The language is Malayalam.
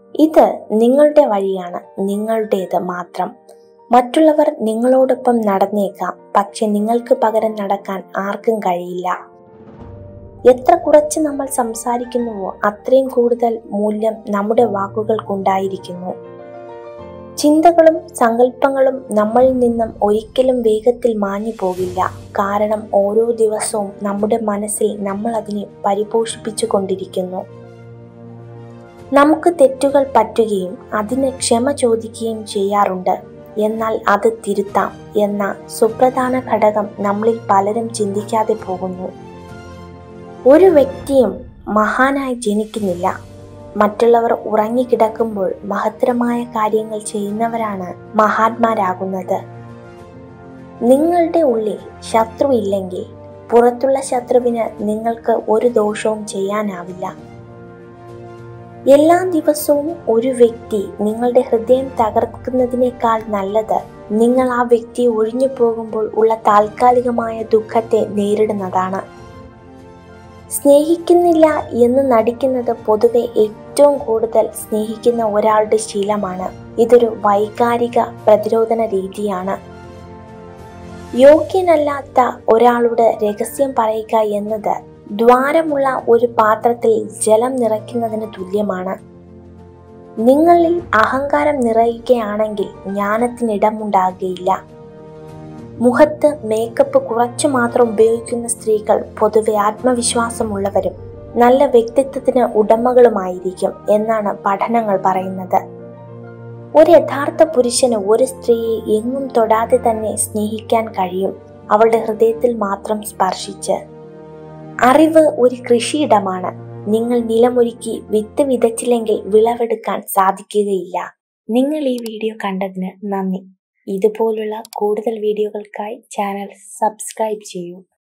ഇത് നിങ്ങളുടെ വഴിയാണ് നിങ്ങളുടേത് മാത്രം മറ്റുള്ളവർ നിങ്ങളോടൊപ്പം നടന്നേക്കാം പക്ഷെ നിങ്ങൾക്ക് പകരം നടക്കാൻ ആർക്കും കഴിയില്ല എത്ര കുറച്ച് നമ്മൾ സംസാരിക്കുന്നുവോ അത്രയും കൂടുതൽ മൂല്യം നമ്മുടെ വാക്കുകൾക്കുണ്ടായിരിക്കുന്നു ചിന്തകളും സങ്കല്പങ്ങളും നമ്മളിൽ നിന്നും ഒരിക്കലും വേഗത്തിൽ മാഞ്ഞു പോകില്ല കാരണം ഓരോ ദിവസവും നമ്മുടെ മനസ്സിൽ നമ്മൾ അതിനെ പരിപോഷിപ്പിച്ചു കൊണ്ടിരിക്കുന്നു നമുക്ക് തെറ്റുകൾ പറ്റുകയും അതിന് ക്ഷമ ചോദിക്കുകയും ചെയ്യാറുണ്ട് എന്നാൽ അത് തിരുത്താം എന്ന സുപ്രധാന ഘടകം നമ്മളിൽ പലരും ചിന്തിക്കാതെ പോകുന്നു ഒരു വ്യക്തിയും മഹാനായി ജനിക്കുന്നില്ല മറ്റുള്ളവർ ഉറങ്ങിക്കിടക്കുമ്പോൾ മഹത്തരമായ കാര്യങ്ങൾ ചെയ്യുന്നവരാണ് മഹാത്മാരാകുന്നത് നിങ്ങളുടെ ഉള്ളിൽ ശത്രു ഇല്ലെങ്കിൽ പുറത്തുള്ള ശത്രുവിന് നിങ്ങൾക്ക് ഒരു ദോഷവും ചെയ്യാനാവില്ല എല്ലാ ദിവസവും ഒരു വ്യക്തി നിങ്ങളുടെ ഹൃദയം തകർക്കുന്നതിനേക്കാൾ നല്ലത് നിങ്ങൾ ആ വ്യക്തിയെ ഒഴിഞ്ഞു പോകുമ്പോൾ ഉള്ള താൽക്കാലികമായ ദുഃഖത്തെ നേരിടുന്നതാണ് സ്നേഹിക്കുന്നില്ല എന്ന് നടിക്കുന്നത് പൊതുവെ ഏറ്റവും കൂടുതൽ സ്നേഹിക്കുന്ന ഒരാളുടെ ശീലമാണ് ഇതൊരു വൈകാരിക പ്രതിരോധന രീതിയാണ് യോഗ്യനല്ലാത്ത ഒരാളുടെ രഹസ്യം പറയുക എന്നത് ദ്വാരമുള്ള ഒരു പാത്രത്തിൽ ജലം നിറയ്ക്കുന്നതിന് തുല്യമാണ് നിങ്ങളിൽ അഹങ്കാരം നിറയുകയാണെങ്കിൽ ജ്ഞാനത്തിനിടമുണ്ടാകുകയില്ല മുഖത്ത് മേക്കപ്പ് കുറച്ചു മാത്രം ഉപയോഗിക്കുന്ന സ്ത്രീകൾ പൊതുവെ ആത്മവിശ്വാസമുള്ളവരും നല്ല വ്യക്തിത്വത്തിന് ഉടമകളുമായിരിക്കും എന്നാണ് പഠനങ്ങൾ പറയുന്നത് ഒരു യഥാർത്ഥ പുരുഷന് ഒരു സ്ത്രീയെ എങ്ങും തൊടാതെ തന്നെ സ്നേഹിക്കാൻ കഴിയും അവളുടെ ഹൃദയത്തിൽ മാത്രം സ്പർശിച്ച് അറിവ് ഒരു കൃഷിയിടമാണ് നിങ്ങൾ നിലമൊരുക്കി വിത്ത് വിതച്ചില്ലെങ്കിൽ വിളവെടുക്കാൻ സാധിക്കുകയില്ല നിങ്ങൾ ഈ വീഡിയോ കണ്ടതിന് നന്ദി ഇതുപോലുള്ള കൂടുതൽ വീഡിയോകൾക്കായി ചാനൽ സബ്സ്ക്രൈബ് ചെയ്യൂ